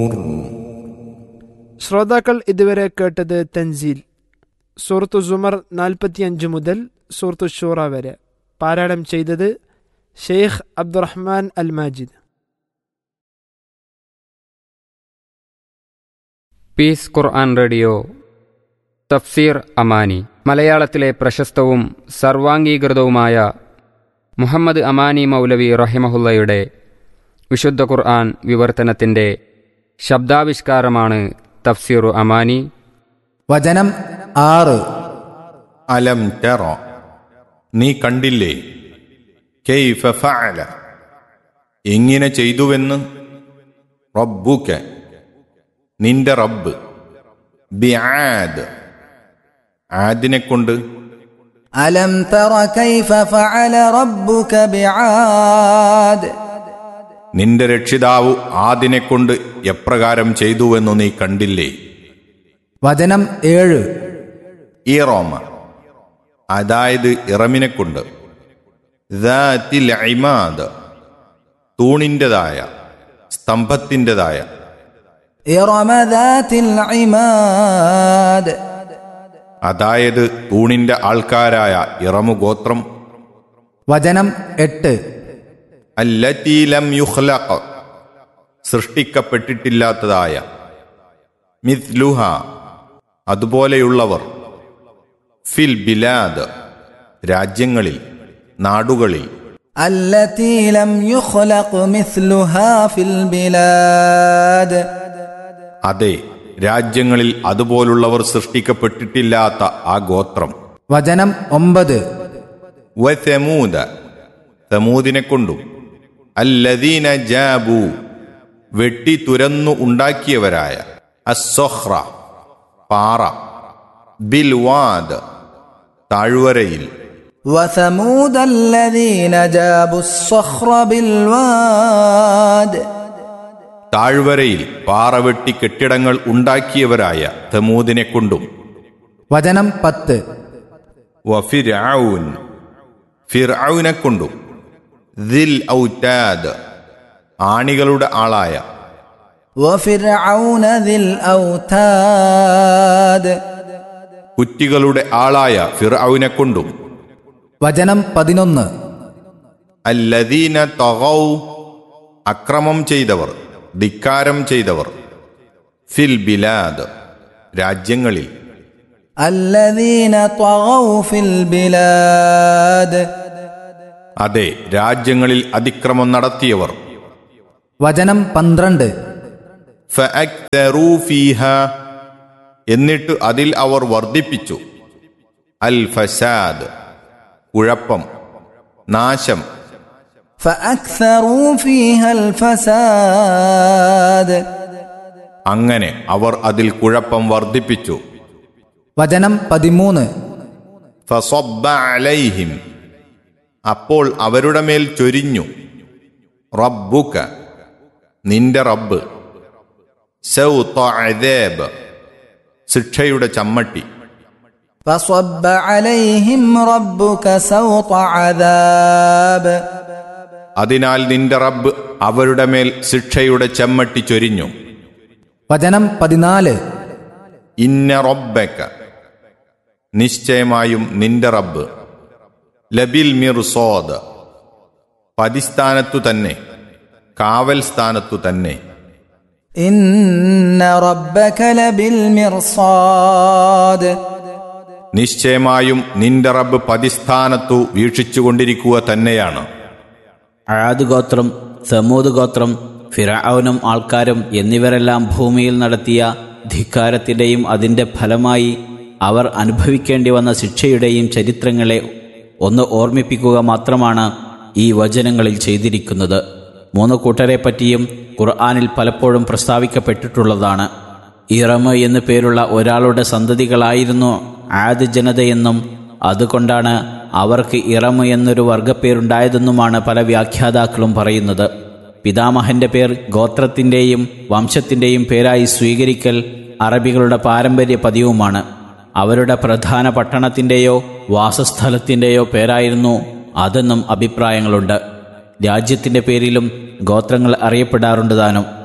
ശ്രോതാക്കൾ ഇതുവരെ കേട്ടത് തൻസീൽ സൂറത്തു സുമർ നാൽപ്പത്തിയഞ്ച് മുതൽ സൂറത്തു ഷൂറ വരെ പാരായണം ചെയ്തത് Sheikh Abdurrahman Al Majid peace Quran radio തഫ്സീർ അമാനി മലയാളത്തിലെ പ്രശസ്തവും സർവാംഗീകൃതവുമായ മുഹമ്മദ് അമാനി മൗലവി റഹിമഹുല്ലയുടെ വിശുദ്ധ ഖുർആൻ വിവർത്തനത്തിൻ്റെ ശബ്ദാവിഷ്കാരമാണ് തഫ്സീറു അമാനി വചനം ആറ് അലം ടെറ നീ കണ്ടില്ലേ കെയ്ഫ ഫഅല എങ്ങനെ ചെയ്തുവെന്ന് റബ്ബുക നിന്റെ റബ്ബ് ബിആദ് ആദിനെ കൊണ്ട് അലം തറ കൈഫ ഫഅല റബ്ബുക ബിആദ് നിന്റെ രക്ഷിതാവ് ആദിനെ കൊണ്ട് എപ്രകാരം ചെയ്തുവെന്നു നീ കണ്ടില്ലേ വചനം ഏഴ് ഈ റോമ അതായത് ഇറമിനെ കൊണ്ട് ദാത്തിൽ ഇമാദ് തൂണിൻ്റെതായ സ്തംഭത്തിൻ്റെതായ ഇറമ ദാത്തിൽ ഇമാദ് അതായത് തൂണിന്റെ ആൾക്കാരായ ഇറമുഗോത്രം വചനം എട്ട് അല്ലത്തീലം യുഹ്ലഖ് സൃഷ്ടിക്കപ്പെട്ടിട്ടില്ലാത്തതായ മിഥ്ലുഹ അതുപോലെയുള്ളവർ ഫിൽ ബിലാദ് രാജ്യങ്ങളിൽ നാടുകളിൽ التي لم يخلق مثلها في البلاد അതെ രാജ്യങ്ങളിൽ അതുപോലുള്ളവർ സൃഷ്ടിക്കപ്പെട്ടിട്ടില്ലാത്ത ആ ഗോത്രം വചനം ഒമ്പത് വസമൂദ സമൂദിനെ കൊണ്ടും അല്ലദീന ജാബു വെട്ടി തുരന്നു ഉണ്ടാക്കിയവരായ അസ്സൊഹ്റ പാറ ബിൽവാദ് താഴ്വരയിൽ وثمود الذين جابوا الصخر بالواد താഴ്വരയിൽ പാറ വെട്ടി കെട്ടിടങ്ങൾ ഉണ്ടാക്കിയവരായ തമൂദിനെ കൊണ്ടും വചനം പത്ത് വഫിർഔൻ ഫിർഔനെ കൊണ്ടും ദിൽ ഔതാദ് ആണികളുടെ ആളായ وفرعون ذي الأوتاد കുറ്റികളുടെ ആളായ ഫിർഔനെ കൊണ്ടും വചനം പതിനൊന്ന് അല്ലദീന തഗൗ അക്രമം ചെയ്തവർ ധിക്കാരം ചെയ്തവർ ഫിൽ ബിലാദ് രാജ്യങ്ങളിൽ الذين طغوا في البلاد അതെ രാജ്യങ്ങളിൽ അതിക്രമം നടത്തിയവർ വചനം പന്ത്രണ്ട് ഫഅക്തറൂ ഫീഹ എന്നിട്ട് അതിൽ അവർ വർദ്ധിപ്പിച്ചു അൽ ഫസാദ് കുഴപ്പം നാശം فأكثروا فيها الفساد അങ്ങനെ അവർ അതിൽ കുഴപ്പം വർദ്ധിപ്പിച്ചു വചനം പതിമൂന്ന് ഫസബ്ബ അലൈഹിം അപ്പോൾ അവരുടെ മേൽ ചൊരിഞ്ഞു റബ്ബുക നിന്റെ റബ്ബ് സൗത്ത അദാബ് ശിക്ഷയുടെ ചമ്മട്ടി فصب عليهم ربك سوط عذاب അതിനാൽ നിന്റെ റബ്ബ് അവരുടെ മേൽ ശിക്ഷയുടെ ചെമ്മട്ടി ചൊരിഞ്ഞു വചനം പതിനാല് ഇന്ന റബ്ബക്ക നിശ്ചയമായും നിന്റെ റബ്ബ് ലബിൽ മിർസോദ് പതിസ്ഥാനത്തു തന്നെ കാവൽ സ്ഥാനത്തു തന്നെ إن ربك لبالمرصاد നിശ്ചയമായും നിന്റെ റബ്ബ് പതിസ്ഥാനത്തു വീക്ഷിച്ചുകൊണ്ടിരിക്കുക തന്നെയാണ് ആദ് ഗോത്രം സമൂദ് ഗോത്രം ഫിറൌനും ആൾക്കാരും എന്നിവരെല്ലാം ഭൂമിയിൽ നടത്തിയ ധിക്കാരത്തിൻ്റെയും അതിൻ്റെ ഫലമായി അവർ അനുഭവിക്കേണ്ടി വന്ന ശിക്ഷയുടെയും ചരിത്രങ്ങളെ ഒന്ന് ഓർമ്മിപ്പിക്കുക മാത്രമാണ് ഈ വചനങ്ങളിൽ ചെയ്തിരിക്കുന്നത് മൂന്ന് കൂട്ടരെ പറ്റിയും ഖുർആാനിൽ പലപ്പോഴും പ്രസ്താവിക്കപ്പെട്ടിട്ടുള്ളതാണ് ഇറമ എന്നു പേരുള്ള ഒരാളുടെ സന്തതികളായിരുന്നു ആദ് ജനതയെന്നും അതുകൊണ്ടാണ് അവർക്ക് ഇറമ എന്നൊരു വർഗപ്പേരുണ്ടായതെന്നുമാണ് പല വ്യാഖ്യാതാക്കളും പറയുന്നത് പിതാമഹന്റെ പേർ ഗോത്രത്തിൻ്റെയും വംശത്തിൻ്റെയും പേരായി സ്വീകരിക്കൽ അറബികളുടെ പാരമ്പര്യ പതിവുമാണ് അവരുടെ പ്രധാന പട്ടണത്തിൻ്റെയോ വാസസ്ഥലത്തിൻ്റെയോ പേരായിരുന്നു അതെന്നും അഭിപ്രായങ്ങളുണ്ട് രാജ്യത്തിൻ്റെ പേരിലും ഗോത്രങ്ങൾ അറിയപ്പെടാറുണ്ട് താനും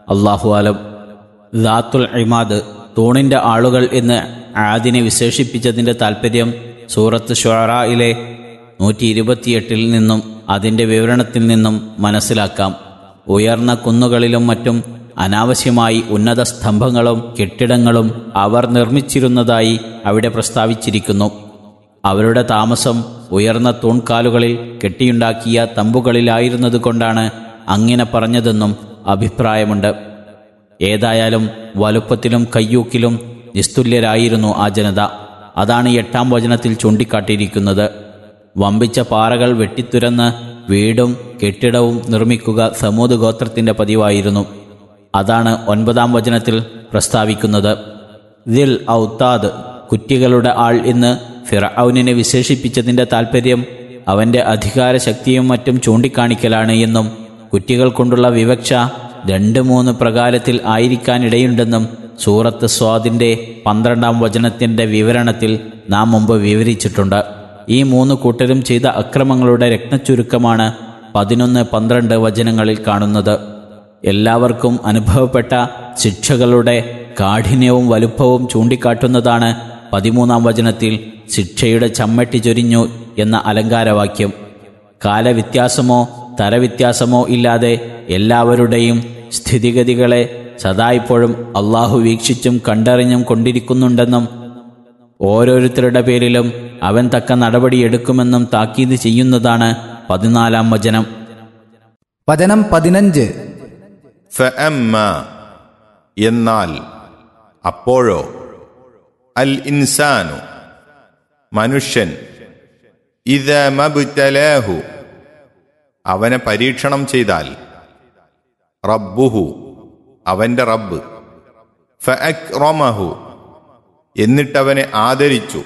അള്ളാഹു ആലം ദാത്തുൽ ഇമാദ് തൂണിന്റെ ആളുകൾ എന്ന് ആദിനെ വിശേഷിപ്പിച്ചതിന്റെ താൽപ്പര്യം സൂറത്ത് ഷൊറയിലെ നൂറ്റി ഇരുപത്തിയെട്ടിൽ നിന്നും അതിന്റെ വിവരണത്തിൽ നിന്നും മനസ്സിലാക്കാം ഉയർന്ന കുന്നുകളിലും മറ്റും അനാവശ്യമായി ഉന്നത സ്തംഭങ്ങളും കെട്ടിടങ്ങളും അവർ നിർമ്മിച്ചിരുന്നതായി അവിടെ പ്രസ്താവിച്ചിരിക്കുന്നു അവരുടെ താമസം ഉയർന്ന തൂൺകാലുകളിൽ കെട്ടിയുണ്ടാക്കിയ തമ്പുകളിലായിരുന്നതുകൊണ്ടാണ് അങ്ങനെ പറഞ്ഞതെന്നും അഭിപ്രായമുണ്ട് ഏതായാലും വലുപ്പത്തിലും കയ്യൂക്കിലും നിസ്തുല്യരായിരുന്നു ആ ജനത അതാണ് എട്ടാം വചനത്തിൽ ചൂണ്ടിക്കാട്ടിയിരിക്കുന്നത് വമ്പിച്ച പാറകൾ വെട്ടിത്തുരന്ന് വീടും കെട്ടിടവും നിർമ്മിക്കുക സമൂത് ഗോത്രത്തിന്റെ പതിവായിരുന്നു അതാണ് ഒൻപതാം വചനത്തിൽ പ്രസ്താവിക്കുന്നത് ദിൽ ഔത്താദ് കുറ്റികളുടെ ആൾ എന്ന് ഫിറൌനിനെ വിശേഷിപ്പിച്ചതിന്റെ താൽപ്പര്യം അവന്റെ അധികാരശക്തിയും മറ്റും ചൂണ്ടിക്കാണിക്കലാണ് എന്നും കുറ്റികൾ കൊണ്ടുള്ള വിവക്ഷ രണ്ട് മൂന്ന് പ്രകാരത്തിൽ ആയിരിക്കാനിടയുണ്ടെന്നും സൂറത്ത് സ്വാദിന്റെ പന്ത്രണ്ടാം വചനത്തിന്റെ വിവരണത്തിൽ നാം മുമ്പ് വിവരിച്ചിട്ടുണ്ട് ഈ മൂന്ന് കൂട്ടരും ചെയ്ത അക്രമങ്ങളുടെ രത്നച്ചുരുക്കമാണ് പതിനൊന്ന് പന്ത്രണ്ട് വചനങ്ങളിൽ കാണുന്നത് എല്ലാവർക്കും അനുഭവപ്പെട്ട ശിക്ഷകളുടെ കാഠിന്യവും വലുപ്പവും ചൂണ്ടിക്കാട്ടുന്നതാണ് പതിമൂന്നാം വചനത്തിൽ ശിക്ഷയുടെ ചമ്മട്ടി ചൊരിഞ്ഞു എന്ന അലങ്കാരവാക്യം കാലവ്യത്യാസമോ തരവ്യത്യാസമോ ഇല്ലാതെ എല്ലാവരുടെയും സ്ഥിതിഗതികളെ സദായിപ്പോഴും അള്ളാഹു വീക്ഷിച്ചും കണ്ടറിഞ്ഞും കൊണ്ടിരിക്കുന്നുണ്ടെന്നും ഓരോരുത്തരുടെ പേരിലും അവൻ തക്ക നടപടിയെടുക്കുമെന്നും താക്കീത് ചെയ്യുന്നതാണ് പതിനാലാം വചനം വചനം പതിനഞ്ച് ഫഅമ്മ എന്നാൽ അപ്പോഴോ അൽ ഇൻസാനു മനുഷ്യൻ ഇത മബ്തലാഹു അവനെ പരീക്ഷണം ചെയ്താൽ റബ്ബുഹു അവന്റെ റബ്ബ് ഫഅക്റമഹു എന്നിട്ടവനെ ആദരിച്ചു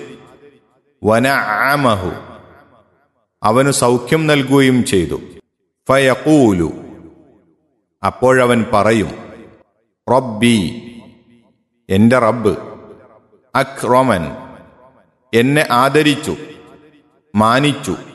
വനഅമഹു അവനു സൗഖ്യം നൽകുകയും ചെയ്തു ഫയഖൂലു അപ്പോഴവൻ പറയും റബ്ബി എന്റെ റബ്ബ് അക്രമൻ എന്നെ ആദരിച്ചു മാനിച്ചു